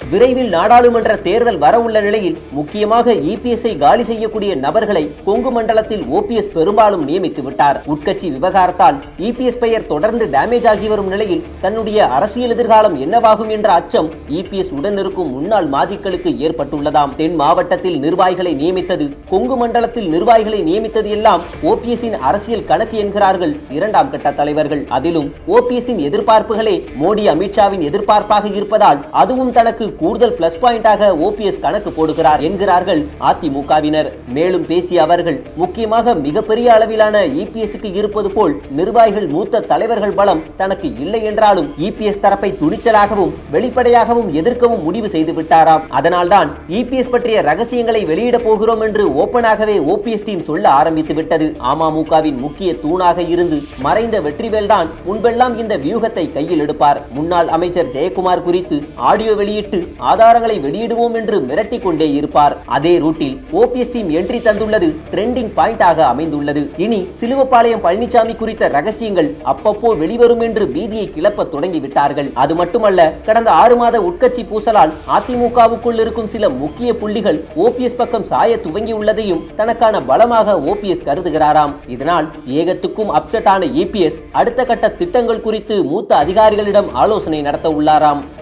விரைவில் நாடாளுமன்ற தேர்தல் வர உள்ள நிலையில் முக்கியமாக இபிஎஸ்ஐ காலி செய்யக்கூடிய நபர்களை கொங்கு மண்டலத்தில் ஓபிஎஸ் பெரும்பாலும் நியமித்து விட்டார் உட்கட்சி விவகாரத்தால் இபிஎஸ் பெயர் தொடர்ந்து டேமேஜ் ஆகி வரும் நிலையில் தன்னுடைய அரசியல் எதிர்காலம் என்னவாகும் என்ற அச்சம் இபிஎஸ் உடன் இருக்கும் முன்னாள் மாஜிக்களுக்கு ஏற்பட்டுள்ளதாம் தென் மாவட்டத்தில் நிர்வாகிகளை நியமித்தது கொங்கு மண்டலத்தில் நிர்வாகிகளை நியமித்தது எல்லாம் ஓபிஎஸ்ஸின் அரசியல் கணக்கு என்கிறார்கள் இரண்டாம் கட்ட தலைவர்கள் அதிலும் ஓபிஎஸ்ஸின் எதிர்பார்ப்புகளே மோடி அமித்ஷாவின் எதிர்பார்ப்பாக இருப்பதால் அதுவும் தனக்கு கூடுதல் பிளஸ் பாயிண்டாக ஓபிஎஸ் கணக்கு போடுகிறார் என்கிறார்கள் அதிமுகவினர் மேலும் பேசிய அவர்கள் முக்கியமாக மிகப்பெரிய அளவிலான இபிஎஸ்க்கு இருப்பது போல் நிர்வாகிகள் மூத்த தலைவர்கள் பலம் தனக்கு இல்லை என்றாலும் இபிஎஸ் தரப்பை துணிச்சலாகவும் வெளிப்படையாகவும் எதிர்க்கவும் முடிவு செய்து விட்டாராம் அதனால்தான் இபிஎஸ் பற்றிய ரகசியங்களை வெளியிட போகிறோம் என்று ஓபனாகவே ஓபிஎஸ் டீம் சொல்ல ஆரம்பித்து விட்டது அமமுகவின் முக்கிய தூணாக இருந்து மறைந்த வெற்றிவேல் தான் முன்பெல்லாம் இந்த வியூகத்தை கையில் எடுப்பார் முன்னாள் அமைச்சர் ஜெயக்குமார் குறித்து ஆடியோ வெளியிட்டு ஆதாரங்களை வெளியிடுவோம் என்று மிரட்டிக் கொண்டே இருப்பார் அதே ரூட்டில் ஓபிஎஸ் டீம் என்ட்ரி தந்துள்ளது ட்ரெண்டிங் பாயிண்டாக அமைந்துள்ளது இனி சிலுவப்பாளையம் பழனிசாமி குறித்த ரகசியங்கள் அப்பப்போ வெளிவரும் என்று பீதியை கிளப்ப தொடங்கி விட்டார்கள் அது மட்டுமல்ல கடந்த ஆறு மாத உட்கட்சி பூசலால் அதிமுகவுக்குள் இருக்கும் சில முக்கிய புள்ளிகள் ஓபிஎஸ் பக்கம் சாய துவங்கியுள்ளதையும் தனக்கான பலமாக ஓபிஎஸ் கருதுகிறாராம் இதனால் ஏகத்துக்கும் அப்செட் ஆன ஏபிஎஸ் அடுத்த கட்ட திட்டங்கள் குறித்து மூத்த அதிகாரிகளிடம் ஆலோசனை நடத்த உள்ளாராம்